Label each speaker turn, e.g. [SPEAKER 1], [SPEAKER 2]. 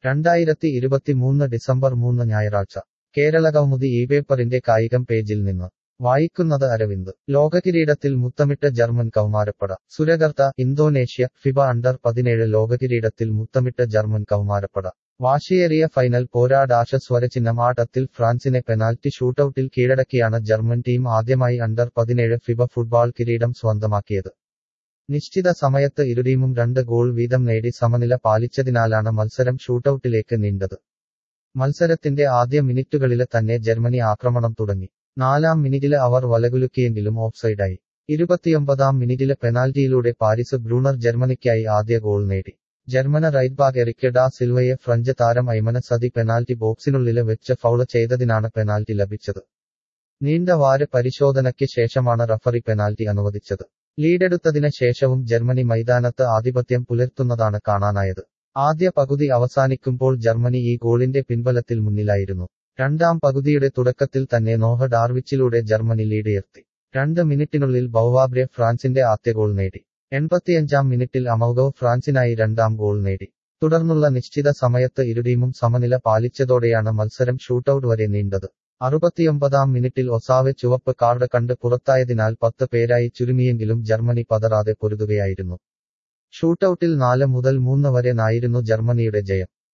[SPEAKER 1] രണ്ടായിരത്തി ഇരുപത്തിമൂന്ന് ഡിസംബർ മൂന്ന് ഞായറാഴ്ച കേരളകൗമുദി ഈ പേപ്പറിന്റെ കായികം പേജിൽ നിന്ന് വായിക്കുന്നത് അരവിന്ദ് ലോകകിരീടത്തിൽ മുത്തമിട്ട ജർമ്മൻ കൗമാരപ്പട സുരകർത്ത ഇന്തോനേഷ്യ ഫിബ അണ്ടർ പതിനേഴ് ലോകകിരീടത്തിൽ മുത്തമിട്ട ജർമ്മൻ കൗമാരപ്പട വാശിയേറിയ ഫൈനൽ പോരാടാശ സ്വരചിഹ്നം ആട്ടത്തിൽ ഫ്രാൻസിനെ പെനാൽറ്റി ഷൂട്ടൌട്ടിൽ കീഴടക്കിയാണ് ജർമ്മൻ ടീം ആദ്യമായി അണ്ടർ പതിനേഴ് ഫിബ ഫുട്ബോൾ കിരീടം സ്വന്തമാക്കിയത് നിശ്ചിത സമയത്ത് ഇരുടീമും രണ്ട് ഗോൾ വീതം നേടി സമനില പാലിച്ചതിനാലാണ് മത്സരം ഷൂട്ടൌട്ടിലേക്ക് നീണ്ടത് മത്സരത്തിന്റെ ആദ്യ മിനിറ്റുകളില് തന്നെ ജർമ്മനി ആക്രമണം തുടങ്ങി നാലാം മിനിറ്റില് അവർ വലകുലുക്കിയെങ്കിലും ഓഫ്സൈഡായി ഇരുപത്തിയൊമ്പതാം മിനിറ്റില് പെനാൽറ്റിയിലൂടെ പാരിസ് ബ്രൂണർ ജർമ്മനിക്കായി ആദ്യ ഗോൾ നേടി ജർമ്മന റൈറ്റ് ബാക്ക് എറിക്ക് ഡാ സിൽവയെ ഫ്രഞ്ച് താരം ഐമന സതി പെനാൽറ്റി ബോക്സിനുള്ളില് വെച്ച് ഫൗള് ചെയ്തതിനാണ് പെനാൽറ്റി ലഭിച്ചത് നീണ്ട വാര് പരിശോധനയ്ക്ക് ശേഷമാണ് റഫറി പെനാൽറ്റി അനുവദിച്ചത് ലീഡെടുത്തതിന് ശേഷവും ജർമ്മനി മൈതാനത്ത് ആധിപത്യം പുലർത്തുന്നതാണ് കാണാനായത് ആദ്യ പകുതി അവസാനിക്കുമ്പോൾ ജർമ്മനി ഈ ഗോളിന്റെ പിൻബലത്തിൽ മുന്നിലായിരുന്നു രണ്ടാം പകുതിയുടെ തുടക്കത്തിൽ തന്നെ നോഹ ഡാർവിച്ചിലൂടെ ജർമ്മനി ലീഡുയർത്തി രണ്ട് മിനിറ്റിനുള്ളിൽ ബൗവാബ്രെ ഫ്രാൻസിന്റെ ആദ്യ ഗോൾ നേടി എൺപത്തിയഞ്ചാം മിനിറ്റിൽ അമൗഗവ് ഫ്രാൻസിനായി രണ്ടാം ഗോൾ നേടി തുടർന്നുള്ള നിശ്ചിത സമയത്ത് ഇരുടീമും സമനില പാലിച്ചതോടെയാണ് മത്സരം ഷൂട്ടൌട്ട് വരെ നീണ്ടത് അറുപത്തിയൊമ്പതാം മിനിറ്റിൽ ഒസാവെ ചുവപ്പ് കാർഡ് കണ്ട് പുറത്തായതിനാൽ പത്ത് പേരായി ചുരുങ്ങിയെങ്കിലും ജർമ്മനി പതറാതെ പൊരുതുകയായിരുന്നു ഷൂട്ടൌട്ടിൽ നാല് മുതൽ മൂന്ന് വരെ നായിരുന്നു ജർമ്മനിയുടെ ജയം